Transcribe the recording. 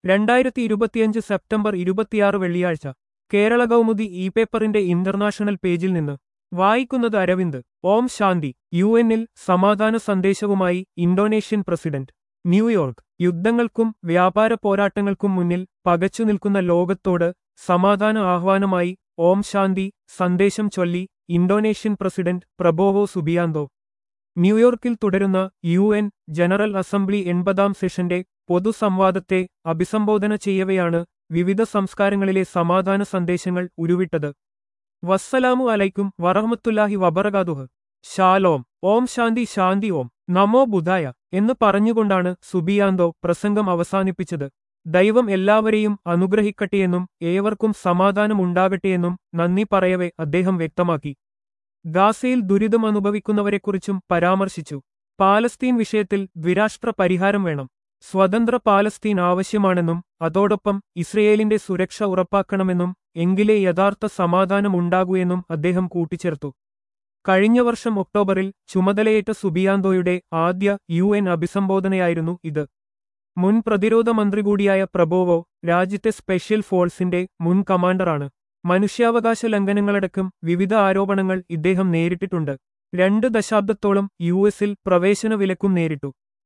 രണ്ടായിരത്തി ഇരുപത്തിയഞ്ച് സെപ്റ്റംബർ ഇരുപത്തിയാറ് വെള്ളിയാഴ്ച കേരള കൗമുദി ഇ പേപ്പറിന്റെ ഇന്റർനാഷണൽ പേജിൽ നിന്ന് വായിക്കുന്നത് അരവിന്ദ് ഓം ശാന്തി യു എന്നിൽ സമാധാന സന്ദേശവുമായി ഇന്തോനേഷ്യൻ പ്രസിഡന്റ് ന്യൂയോർക്ക് യുദ്ധങ്ങൾക്കും വ്യാപാര പോരാട്ടങ്ങൾക്കും മുന്നിൽ പകച്ചു നിൽക്കുന്ന ലോകത്തോട് സമാധാന ആഹ്വാനമായി ഓം ശാന്തി സന്ദേശം ചൊല്ലി ഇന്തോനേഷ്യൻ പ്രസിഡന്റ് പ്രബോവോ സുബിയാന്തോ ന്യൂയോർക്കിൽ തുടരുന്ന യു എൻ ജനറൽ അസംബ്ലി എൺപതാം സെഷന്റെ പൊതുസംവാദത്തെ അഭിസംബോധന ചെയ്യവെയാണ് വിവിധ സംസ്കാരങ്ങളിലെ സമാധാന സന്ദേശങ്ങൾ ഉരുവിട്ടത് വസ്സലാമു അലൈക്കും വറഹമത്തുല്ലാഹി വബറകാതുഹ് ഷാലോം ഓം ശാന്തി ശാന്തി ഓം നമോ ബുധായ എന്ന് പറഞ്ഞുകൊണ്ടാണ് സുബിയാന്തോ പ്രസംഗം അവസാനിപ്പിച്ചത് ദൈവം എല്ലാവരെയും അനുഗ്രഹിക്കട്ടെയെന്നും ഏവർക്കും സമാധാനമുണ്ടാകട്ടെയെന്നും നന്ദി പറയവെ അദ്ദേഹം വ്യക്തമാക്കി ഗാസയിൽ ദുരിതം അനുഭവിക്കുന്നവരെക്കുറിച്ചും പരാമർശിച്ചു പാലസ്തീൻ വിഷയത്തിൽ ദ്വിരാഷ്ട്ര പരിഹാരം വേണം സ്വതന്ത്ര പാലസ്തീൻ ആവശ്യമാണെന്നും അതോടൊപ്പം ഇസ്രയേലിന്റെ സുരക്ഷ ഉറപ്പാക്കണമെന്നും എങ്കിലേ യഥാർത്ഥ സമാധാനമുണ്ടാകൂ എന്നും അദ്ദേഹം കൂട്ടിച്ചേർത്തു കഴിഞ്ഞ വർഷം ഒക്ടോബറിൽ ചുമതലയേറ്റ സുബിയാന്തോയുടെ ആദ്യ യു എൻ അഭിസംബോധനയായിരുന്നു ഇത് മുൻ പ്രതിരോധ മന്ത്രി കൂടിയായ പ്രബോവോ രാജ്യത്തെ സ്പെഷ്യൽ ഫോഴ്സിന്റെ മുൻ കമാൻഡറാണ് മനുഷ്യാവകാശ ലംഘനങ്ങളടക്കം വിവിധ ആരോപണങ്ങൾ ഇദ്ദേഹം നേരിട്ടിട്ടുണ്ട് രണ്ട് ദശാബ്ദത്തോളം യു എസിൽ പ്രവേശന വിലക്കും നേരിട്ടു